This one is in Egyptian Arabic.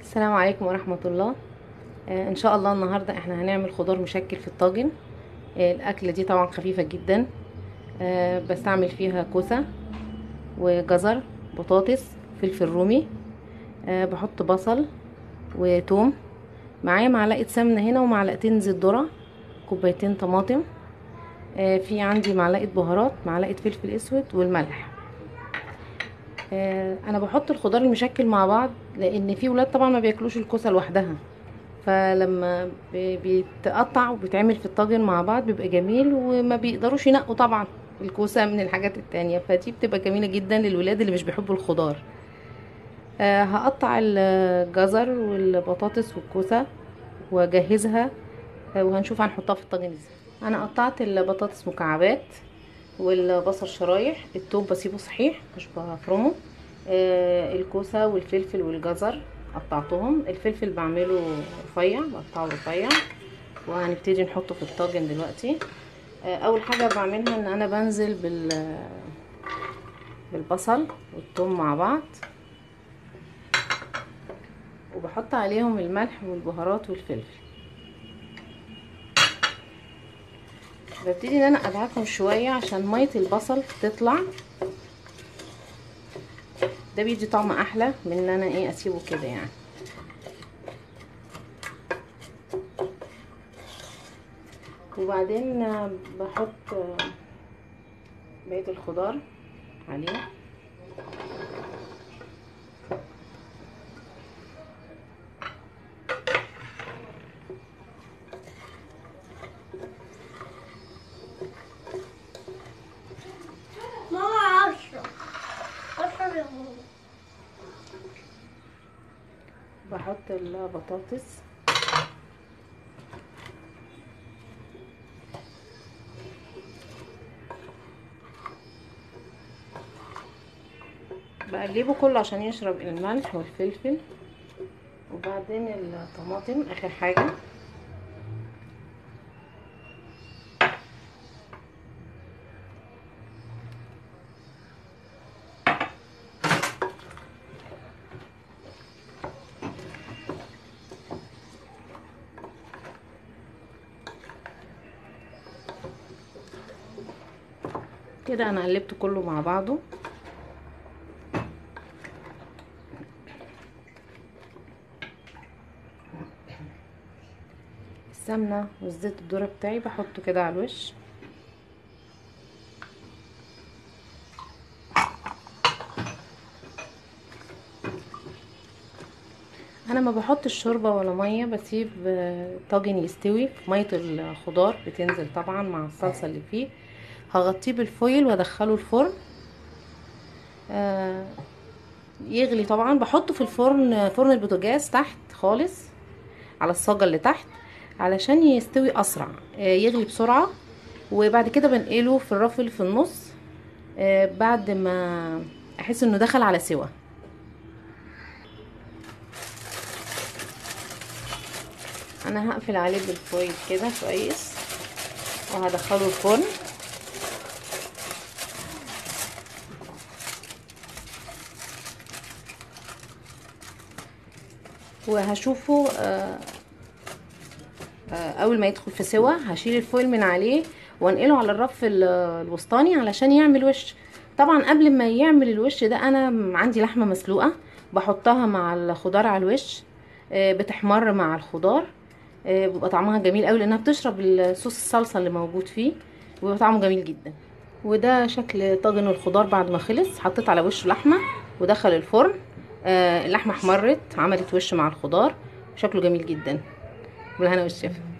السلام عليكم ورحمة الله آه ان شاء الله النهاردة احنا هنعمل خضار مشكل في الطاجن آه الاكلة دي طبعا خفيفة جدا آه بستعمل فيها كوسة وجزر بطاطس فلفل رومي آه بحط بصل وتوم معايا معلقة سمنة هنا ومعلقتين زيت ذرة كوبايتين طماطم آه في عندي معلقة بهارات معلقة فلفل اسود والملح آه انا بحط الخضار المشكل مع بعض لان في ولاد طبعا ما بياكلوش الكوسه لوحدها فلما بيتقطع وبيتعمل في الطاجن مع بعض بيبقى جميل وما بيقدروش ينقوا طبعا الكوسه من الحاجات التانية فدي بتبقى جميله جدا للولاد اللي مش بيحبوا الخضار آه هقطع الجزر والبطاطس والكوسه واجهزها آه وهنشوف هنحطها في الطاجن ازاي انا قطعت البطاطس مكعبات والبصل شرايح التوم بسيبه صحيح مش بفرمه آه الكوسه والفلفل والجزر قطعتهم الفلفل بعمله رفيع بقطعه رفيع وهنبتدي نحطه في الطاجن دلوقتي آه اول حاجه بعملها ان انا بنزل بال بالبصل والثوم مع بعض وبحط عليهم الملح والبهارات والفلفل ببتدي ان انا ادعكهم شويه عشان ميه البصل تطلع ده بيدي طعم احلى من ان انا ايه اسيبه كده يعني وبعدين بحط بقيه الخضار عليه بحط البطاطس بقلبه كله عشان يشرب الملح والفلفل وبعدين الطماطم اخر حاجه كده انا قلبته كله مع بعضه السمنه والزيت الذره بتاعي بحطه كده على الوش انا ما بحطش شوربه ولا ميه بسيب طاجن يستوي ميه الخضار بتنزل طبعا مع الصلصه اللي فيه هغطيه بالفويل وادخله الفرن آه يغلي طبعا بحطه في الفرن فرن البوتاجاز تحت خالص على الصاجة اللي تحت علشان يستوي اسرع آه يغلي بسرعة وبعد كده بنقله في الرف اللي في النص آه بعد ما احس انه دخل على سوا انا هقفل عليه بالفويل كده كويس وهدخله الفرن وهشوفه اول ما يدخل في سوا هشيل الفويل من عليه وانقله على الرف الوسطاني علشان يعمل وش طبعا قبل ما يعمل الوش ده انا عندي لحمه مسلوقه بحطها مع الخضار على الوش بتحمر مع الخضار بيبقى طعمها جميل قوي لانها بتشرب صوص الصلصه اللي موجود فيه وبيبقى طعمه جميل جدا وده شكل طاجن الخضار بعد ما خلص حطيت على وشه لحمه ودخل الفرن آه اللحمه احمرت عملت وش مع الخضار شكله جميل جدا بالهنا والشفا